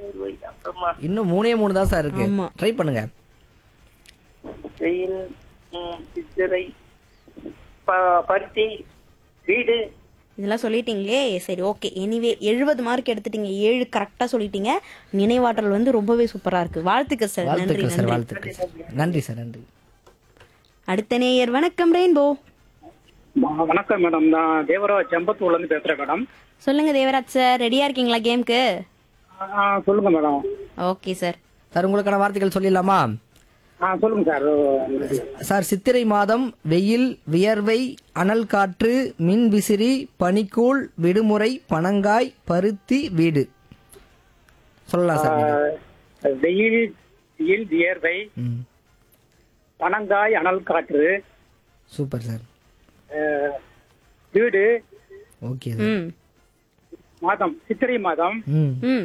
வியர்வை அப்புறமா இன்னும் மூணே மூணு தான் சார் இருக்கு ஆமா. ட்ரை பண்ணுங்க வெயில் ம், சித்திரை ப- பருத்தி வீடு இதெல்லாம் சொல்லிட்டீங்களே சரி ஓகே எனிவே எழுபது மார்க் எடுத்துட்டீங்க ஏழு கரெக்டா சொல்லிட்டீங்க நினைவாற்றல் வந்து ரொம்பவே சூப்பரா இருக்கு வாழ்த்துக்கள் சார் நன்றி வாழ்த்துக்கள் சார் நன்றி வாழ்த்துக்கள் சார் நன்றி சார் நன்றி அடுத்த நேயர் வணக்கம் ரெயின்போ வ- வணக்கம் மேடம் நான் தேவராஜ் செம்பத்தூர்ல இருந்து பேசுறேன் மேடம் சொல்லுங்க தேவராஜ் சார் ரெடியா இருக்கீங்களா கேம்க்கு ஆ, சொல்லுங்க மேடம் ஓகே சார் சார் உங்களுக்கான வார்த்தைகள் சொல்லிடலாமா ஆ சொல்லுங்க சார் சார் சித்திரை மாதம் வெயில் வியர்வை அனல் காற்று மின் விசிறி பனிக்கூழ் விடுமுறை பனங்காய் பருத்தி வீடு சொல்லலாம் சார் நீங்க. வெயில் வெயில் வியர்வை ம் பனங்காய் அனல் காற்று சூப்பர் சார் அஹ், வீடு ஓகே சார் ம் மாதம் சித்திரை மாதம் ம் ம்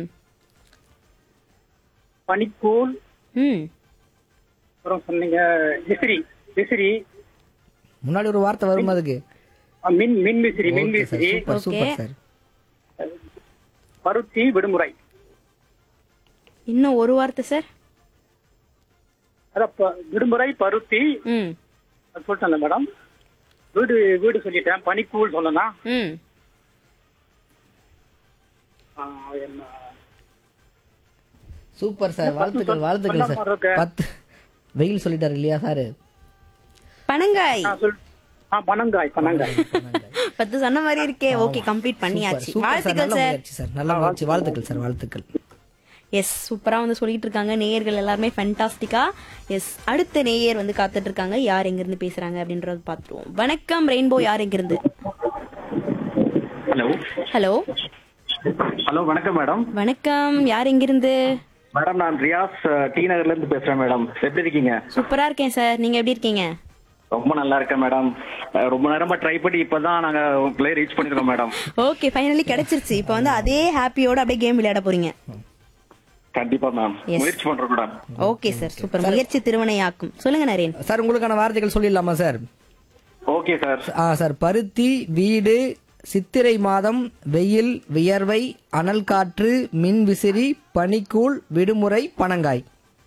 பனிக்கூழ் ம் அப்புறம் சொன்னீங்க விசிறி விசிறி முன்னாடி ஒரு வார்த்தை வரும் அதுக்கு அஹ், மின் மின் விசிறி மின் ஓகே சார் விசிறி சூப்பர் சூப்பர் Okay. சார் பருத்தி விடுமுறை இன்னும் ஒரு வார்த்தை சார் அதான் ப- விடுமுறை பருத்தி ம் அது சொல்லிட்டேன் மேடம் வீடு வீடு சொல்லிட்டேன் பனிக்கூழ் சொல்லலாம் ம் ஆ, என்ன சூப்பர் சார் வாழ்த்துக்கள் சொல்- வாழ்த்துக்கள் சொல்லாம சார் இருக்க. பத்து வெயில் சொல்லிட்டாரு இல்லையா சார் பனங்காய் ஆ, சொல் ஆ பனங்காய் பனங்காய் பத்து சொன்ன மாதிரி இருக்கே ஓகே கம்ப்ளீட் பண்ணியாச்சு சூப்பர் சார் வாழ்த்துக்கள் நல்ல சார் முயற்சி சார் நல்ல முயற்சி வாழ்த்துக்கள் சார் வாழ்த்துக்கள் எஸ் சூப்பரா வந்து சொல்லிட்டு இருக்காங்க நேயர்கள் எல்லாருமே ஃபென்டாஸ்டிக்கா எஸ் அடுத்த நேயர் வந்து காத்துட்டு இருக்காங்க யார் எங்க இருந்து பேசுறாங்க அப்படின்றத பாத்துருவோம் வணக்கம் ரெயின்போ யார் எங்க இருந்து ஹலோ ஹலோ ஹலோ வணக்கம் மேடம் வணக்கம் யார் எங்க இருந்து மேடம் நான் ரியாஸ் அஹ், டி நகர்ல இருந்து பேசுறேன் மேடம் எப்படி இருக்கீங்க சூப்பரா இருக்கேன் சார் நீங்க எப்படி இருக்கீங்க ரொம்ப நல்லா இருக்கேன் மேடம் அஹ், ரொம்ப நேரமா ட்ரை பண்ணி இப்பதான் நாங்க பிளே ரீச் பண்ணிருக்கோம் மேடம் ஓகே ஃபைனலி கிடைச்சிருச்சு இப்போ வந்து அதே ஹாப்பியோட அப்படியே கேம் விளையாட போறீங்க கண்டிப்பா மேம் Yes. முயற்சி பண்றோம் மேடம் ஓகே சார் சூப்பர் முயற்சி திருவனையாக்கும் சொல்லுங்க நரேன் சார் உங்களுக்கான வார்த்தைகள் சொல்லிடலாமா சார் ஓகே சார் ஆ சார் பருத்தி வீடு சித்திரை மாதம் வெயில் வியர்வை அனல் காற்று மின் விசிறி பனிக்கூழ் விடுமுறை பனங்காய்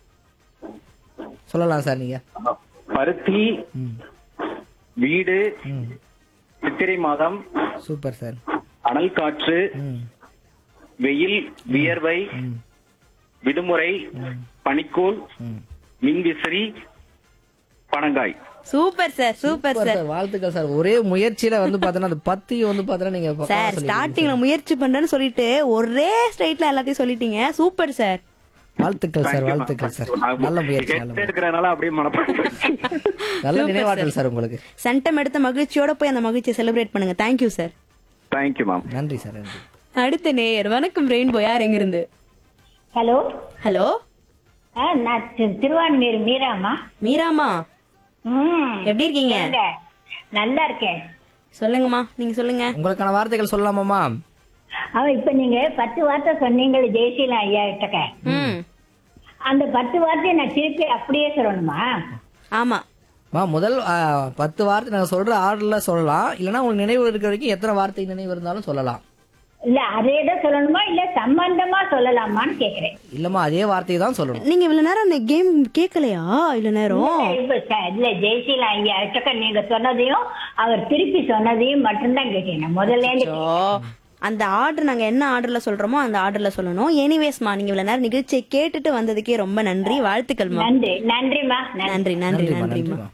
சொல்லலாம் சார் நீங்க பருத்தி ம் வீடு ம் சித்திரை மாதம் சூப்பர் சார் அனல் காற்று ம் வெயில் வியர்வை ம் விடுமுறை பனிக்கூழ் ம் மின்விசிறி பனங்காய் super sir super super sir sir வாழ்த்துக்கள் சார் ஒரே முயற்சியில வந்து பாத்தீங்கன்னா அது பத்தியும் வந்து பாத்தீங்கன்னா நீங்க பக்காவா சார் சொல்லிருக்கீங்க. ஸ்டார்டிங்ல முயற்சி பண்றேன்னு சொல்லிட்டு ஒரே ஸ்ட்ரைட்ல எல்லாத்தையும் சொல்லிட்டீங்க சூப்பர் சார் வாழ்த்துக்கள் சார் வாழ்த்துக்கள் சார் நல்ல முயற்சி நல்ல முயற்சி. எடுக்கிறதுனால அப்படியே மனப்பாடம் நல்ல நினைவாற்றல் சார் உங்களுக்கு சென்டம் எடுத்த மகிழ்ச்சியோட போய் அந்த மகிழ்ச்சியை செலிப்ரேட் பண்ணுங்க தேங்க்யூ சார் தேங்க்யூ மேம் நன்றி சார் நன்றி அடுத்த நேயர் வணக்கம் ரெயின்போ யார் எங்க இருந்து ஹலோ ஹலோ ஆ, நான் தி- திருவான்மியூர் மீராமா மீராமா ம் எப்படி இருக்கீங்க எங்க? நல்லா இருக்கேன் சொல்லுங்கம்மா நீங்க சொல்லுங்க உங்களுக்கான வார்த்தைகள் சொல்லலாமாமா அவன் இப்ப நீங்க பத்து வார்த்தை சொன்னீங்களே ஜெயசீலா ஐயா கிட்டக்க ம் அந்த பத்து வார்த்தையை நான் திருப்பி அப்படியே சொல்லணுமா ஆமா மா முதல் ஆ, பத்து வார்த்தை நாங்க சொல்ற ஆர்டர்ல சொல்லலாம் இல்லைன்னா உங்களுக்கு நினைவு இருக்கிற வரைக்கும் எத்தனை வார்த்தை நினைவு இருந்தாலும் சொல்லலாம் இல்ல அதே தான் சொல்லணுமா இல்ல சம்பந்தமா சொல்லலாமான்னு கேக்குறேன் இல்லம்மா அதே வார்த்தையை தான் சொல்லணும் நீங்க இவ்வளவு நேரம் அந்த கேம் கேட்கலையா இவ்வளவு நேரம் இப்ப ச- இல்ல ஜெயசீலா ஐயா கிட்டக்க நீங்க சொன்னதையும் அவர் திருப்பி சொன்னதையும் மட்டும்தான் கேட்டேன் நான் முதல்ல இருந்து ஓ, அந்த ஆர்டர் நாங்க என்ன ஆர்டர்ல சொல்றோமோ அந்த ஆர்டர்ல சொல்லணும் எனிவேஸ்மா நீங்க இவ்வளவு நேரம் நிகழ்ச்சியை கேட்டுட்டு வந்ததுக்கே ரொம்ப நன்றி வாழ்த்துக்கள்மா நன்றி நன்றிமா நன்றி நன்றி நன்றி நன்றிம்மா நன்றிம்மா நன்றிம்மா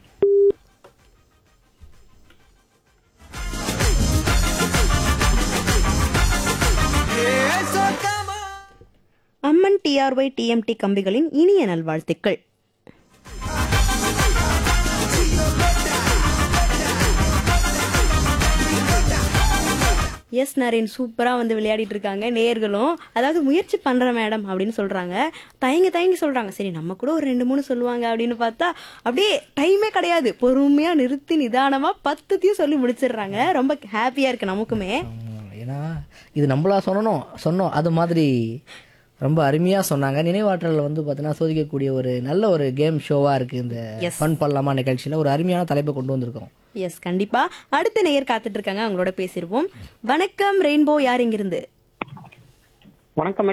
அம்மன் டிஆர்ஒய் டிஎம்டி கம்பிகளின் இனிய நல்வாழ்த்துக்கள் எஸ் நரேன் சூப்பரா வந்து விளையாடிட்டு இருக்காங்க நேர்களும் அதாவது முயற்சி பண்றேன் மேடம் அப்படின்னு சொல்றாங்க தயங்கி தயங்கி சொல்றாங்க சரி நம்ம கூட ஒரு ரெண்டு மூணு சொல்லுவாங்க அப்படின்னு பார்த்தா அப்படியே டைமே கிடையாது பொறுமையா நிறுத்தி நிதானமா பத்துத்தையும் சொல்லி முடிச்சிடுறாங்க ரொம்ப ஹாப்பியா இருக்கு நமக்குமே ஆமா, ஏன்னா இது நம்மளா சொன்னோம் சொன்னோம் அது மாதிரி ரொம்ப அருமையா சொன்னாங்க நினைவாற்றல் வந்து பார்த்தீங்கன்னா சோதிக்கக்கூடிய ஒரு நல்ல ஒரு கேம் ஷோவா இருக்கு இந்த ஃபன் பண்ணலாமா நிகழ்ச்சியில ஒரு அருமையான தலைப்பை கொண்டு வந்திருக்கோம் எஸ் கண்டிப்பா அடுத்த நேயர் காத்துட்டு இருக்காங்க அவங்களோட பேசிடுவோம் வணக்கம் ரெயின்போ யார் இங்கிருந்து வணக்கம்